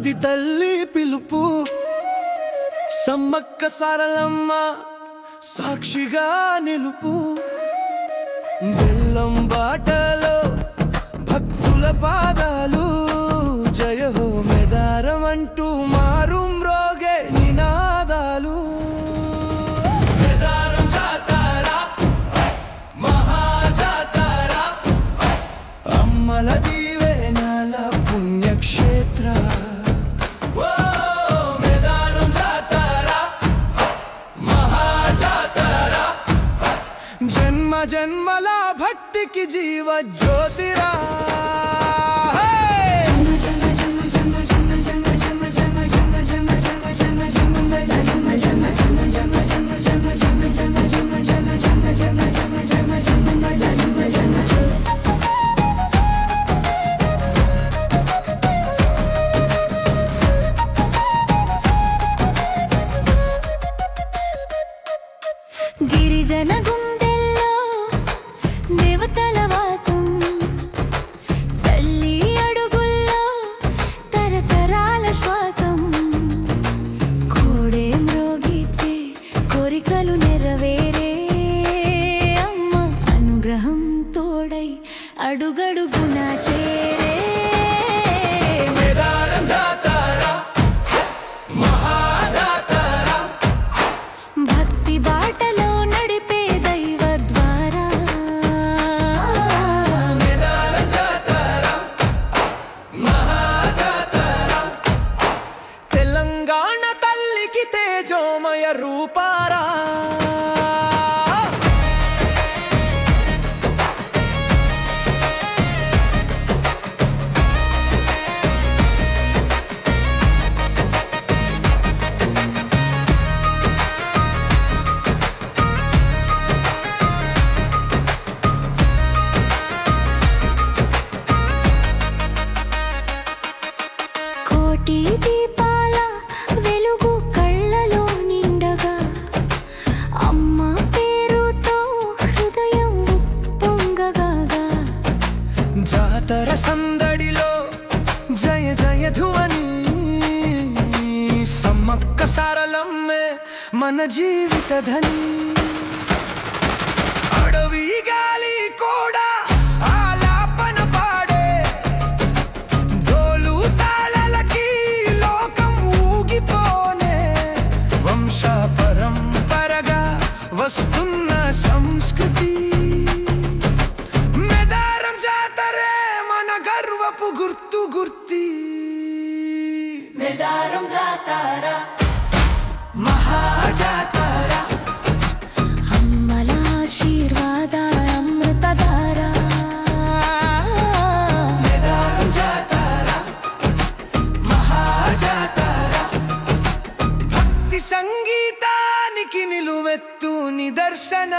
అది తల్లి పిలుపు సమ్మక్క సారలమ్మ సాక్షిగా నిలుపు బెల్లం బాటలో భక్తుల పాదాలు జయ హో మెదారం అంటూ మారుం రోగే నినాదాలు మెదారం జాతారా మహాజాతారా అమ్మల దీవెనల పుణ్యక్షేత్ర ఓ, మెదారం జాతారా మహాజాతారా జన్మ జన్మల భక్తికి జీవ జ్యోతిరా హే! గిరిజన గుండెల్లో దేవతల వాసం తల్లి అడుగుల్లో తరతరాల శ్వాసం కోడే మ్రోగితే కోరికలు నెరవేరే అమ్మ అనుగ్రహం తోడై అడుగడుగున చేరే మెదారం జాతారా మహాజాతారా భక్తి బాటలో నడిపే దైవ ద్వారా మెదారం జాతారా మహాజాతారా తెలంగాణ తల్లికి తేజోమయ రూపారా కోటి దీపాల వెలుగు కళ్ళలో నిండగా అమ్మ పేరుతో హృదయం పొంగగా జాతర సందడిలో జయ జయ ధ్వని సమ్మక్క సారలమ్మే మన జీవిత ధని అడవి గాలి కూడా ఆలాపన పాడే డోలు తాళలకి లోకం ఊగిపోనే వంశ పరంపరగా వస్తున్న సంస్కృతి మెదారం జాతరే మన గర్వపు గుర్తు గుర్తి మెదారం జాతారా మహాజాతారా అమ్మల ఆశీర్వాద అమృతధార మెదారం జాతారా మహాజాతారా భక్తి సంగీతానికి నిలువెత్తు నిదర్శన